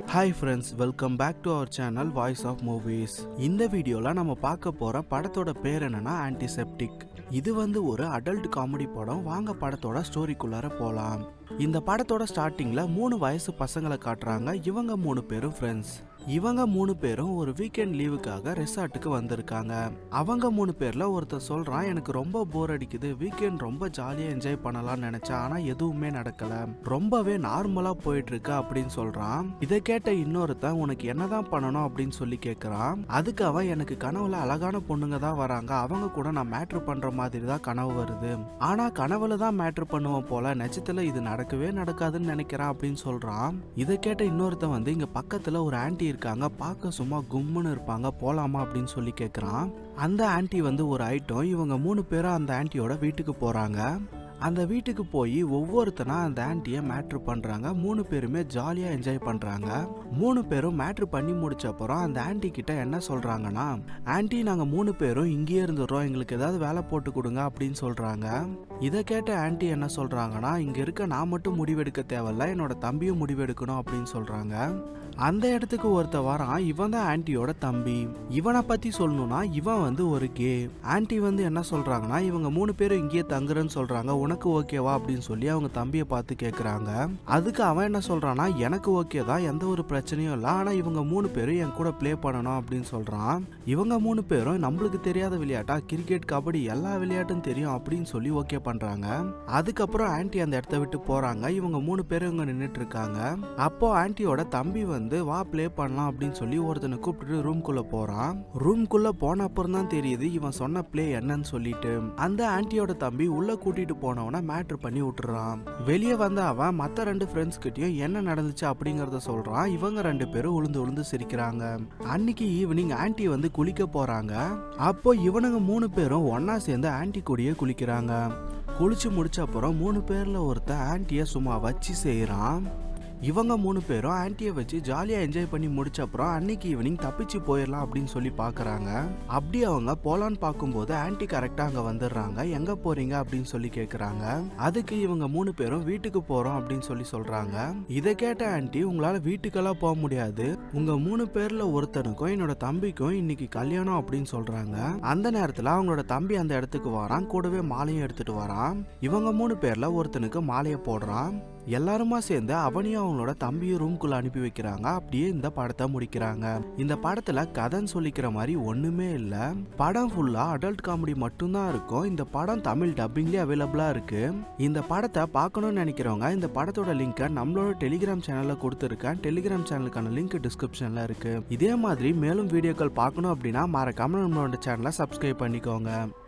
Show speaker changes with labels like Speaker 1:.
Speaker 1: hi friends welcome back to our channel voice of movies இந்த வீடியோல நம்ம பார்க்க போற படத்தோட பேர் என்னன்னா ஆன்டிசெப்டிக் இது வந்து ஒரு அடல்ட் காமெடி படம் வாங்க படத்தோட ஸ்டோரிக்குள்ளார போலாம் இந்த படத்தோட ஸ்டார்டிங்ல மூணு வயசு பசங்களை காட்டுறாங்க இவங்க மூணு பேரும் ஃப்ரெண்ட்ஸ் இவங்க மூணு பேரும் ஒரு வீக்கெண்ட் லீவுக்காக ரெசார்ட்டுக்கு வந்திருக்காங்க அவங்க மூணு பேர்ல ஒருத்தர் சொல்றான் எனக்கு ரொம்ப போர் அடிக்குது வீக்கெண்ட் ரொம்ப ஜாலியா என்ஜாய் பண்ணலாம்னு நினைச்சேன் ஆனா எதுவுமே நடக்கல ரொம்பவே நார்மலா போயிட்டு இருக்கு அப்படின்னு சொல்றான் இதை கேட்ட இன்னொருத்தன் உனக்கு என்னதான் பண்ணணும் அப்படின்னு சொல்லி கேக்குறான் அதுக்கு அவன் எனக்கு கனவுல அழகான பொண்ணுங்க தான் வராங்க அவங்க கூட நான் மேட்ரு பண்ற மாதிரி தான் கனவு வருது ஆனா கனவுல தான் மேட்ரு பண்ணுவோம் போல நிஜத்துல இது நடக்கவே நடக்காதுன்னு நினைக்கிறான் அப்படின்னு சொல்றான் இதை கேட்ட இன்னொருத்தன் வந்து இங்க பக்கத்துல ஒரு ஆன்ட்டி இருக்காங்க பார்க்க சும்மா கும்முன்னு இருப்பாங்க போலாமா அப்படின்னு சொல்லி கேக்குறான் அந்த ஆன்ட்டி வந்து ஒரு ஐட்டம் இவங்க மூணு பேரும் அந்த ஆன்ட்டியோட வீட்டுக்கு போறாங்க அந்த வீட்டுக்கு போய் ஒவ்வொருத்தனா அந்த ஆன்ட்டியை மேட்ரு பண்ணுறாங்க மூணு பேருமே ஜாலியாக என்ஜாய் பண்ணுறாங்க மூணு பேரும் மேட்ரு பண்ணி முடிச்ச அப்புறம் அந்த ஆன்ட்டி கிட்ட என்ன சொல்கிறாங்கன்னா ஆன்ட்டி நாங்கள் மூணு பேரும் இங்கேயே இருந்துடுறோம் எங்களுக்கு ஏதாவது வேலை போட்டு கொடுங்க அப்படின்னு சொல்கிறாங்க இதை கேட்ட ஆன்ட்டி என்ன சொல்கிறாங்கன்னா இங்கே இருக்க நான் மட்டும் முடிவெடுக்க தேவையில்ல என்னோட தம்பியும் முடிவெடுக்கணும் அப்படின்னு சொல்கிறாங்க அந்த இடத்துக்கு ஒருத்த வரான் இவன் தான் ஆன்ட்டியோட தம்பி இவனை பத்தி சொல்லணும்னா இவன் வந்து ஒரு கே ஆன்ட்டி வந்து என்ன சொல்றாங்கன்னா இவங்க மூணு பேரும் இங்கேயே தங்குறேன்னு சொல்றாங்க உனக்கு ஓகேவா அப்படின்னு சொல்லி அவங்க தம்பியை பார்த்து கேக்குறாங்க அதுக்கு அவன் என்ன சொல்றான்னா எனக்கு ஓகே தான் எந்த ஒரு பிரச்சனையும் இல்லை ஆனா இவங்க மூணு பேரும் என் கூட ப்ளே பண்ணணும் அப்படின்னு சொல்றான் இவங்க மூணு பேரும் நம்மளுக்கு தெரியாத விளையாட்டா கிரிக்கெட் கபடி எல்லா விளையாட்டும் தெரியும் அப்படின்னு சொல்லி ஓகே பண்றாங்க அதுக்கப்புறம் ஆன்ட்டி அந்த இடத்த விட்டு போறாங்க இவங்க மூணு பேரும் இங்க நின்றுட்டு இருக்காங்க அப்போ ஆன்ட்டியோட தம்பி வந்து வா ப்ளே பண்ணலாம் அப்படின்னு சொல்லி ஒருத்தனை கூப்பிட்டுட்டு ரூம்குள்ள போறான் ரூம்குள்ள போன அப்புறம் தான் தெரியுது இவன் சொன்ன ப்ளே என்னன்னு சொல்லிட்டு அந்த ஆன்ட்டியோட தம்பி உள்ள கூட்டிட்டு போனவன மேட்ரு பண்ணி விட்டுறான் வெளியே வந்த அவன் மத்த ரெண்டு ஃப்ரெண்ட்ஸ் கிட்டயும் என்ன நடந்துச்சு அப்படிங்கறத சொல்றான் இவங்க ரெண்டு பேரும் உளுந்து உளுந்து சிரிக்கிறாங்க அன்னைக்கு ஈவினிங் ஆன்ட்டி வந்து குளிக்க போறாங்க அப்போ இவனுங்க மூணு பேரும் ஒன்னா சேர்ந்து ஆன்ட்டி கூடயே குளிக்கிறாங்க குளிச்சு முடிச்ச அப்புறம் மூணு பேர்ல ஒருத்தன் ஆன்ட்டிய சும்மா வச்சு செய்யறான் இவங்க மூணு பேரும் ஆன்ட்டியை வச்சு ஜாலியாக என்ஜாய் பண்ணி முடிச்ச அப்புறம் அன்னைக்கு ஈவினிங் தப்பிச்சு போயிடலாம் அப்படின்னு சொல்லி பார்க்குறாங்க அப்படி அவங்க போலான்னு பார்க்கும்போது ஆன்ட்டி கரெக்டாக அங்கே வந்துடுறாங்க எங்கே போறீங்க அப்படின்னு சொல்லி கேட்குறாங்க அதுக்கு இவங்க மூணு பேரும் வீட்டுக்கு போகிறோம் அப்படின்னு சொல்லி சொல்கிறாங்க இதை கேட்ட ஆன்ட்டி உங்களால் வீட்டுக்கெல்லாம் போக முடியாது உங்கள் மூணு பேரில் ஒருத்தனுக்கும் என்னோட தம்பிக்கும் இன்னைக்கு கல்யாணம் அப்படின்னு சொல்கிறாங்க அந்த நேரத்தில் அவங்களோட தம்பி அந்த இடத்துக்கு வரான் கூடவே மாலையும் எடுத்துட்டு வரான் இவங்க மூணு பேரில் ஒருத்தனுக்கு மாலையை போடுறான் எல்லாருமா சேர்ந்து அவனையும் அவங்களோட தம்பியும் ரூம்குள்ள அனுப்பி வைக்கிறாங்க அப்படியே இந்த படத்தை முடிக்கிறாங்க இந்த படத்துல கதைன்னு சொல்லிக்கிற மாதிரி ஒண்ணுமே இல்ல படம் ஃபுல்லா அடல்ட் காமெடி மட்டும்தான் இருக்கும் இந்த படம் தமிழ் டப்பிங்லேயே அவைலபிளா இருக்கு இந்த படத்தை பார்க்கணும்னு நினைக்கிறவங்க இந்த படத்தோட லிங்கை நம்மளோட டெலிகிராம் சேனல்ல கொடுத்துருக்கேன் டெலிகிராம் சேனலுக்கான லிங்க் டிஸ்கிரிப்ஷன்ல இருக்கு இதே மாதிரி மேலும் வீடியோக்கள் பார்க்கணும் அப்படின்னா மறக்காம நம்மளோட சேனலை சப்ஸ்கிரைப் பண்ணிக்கோங்க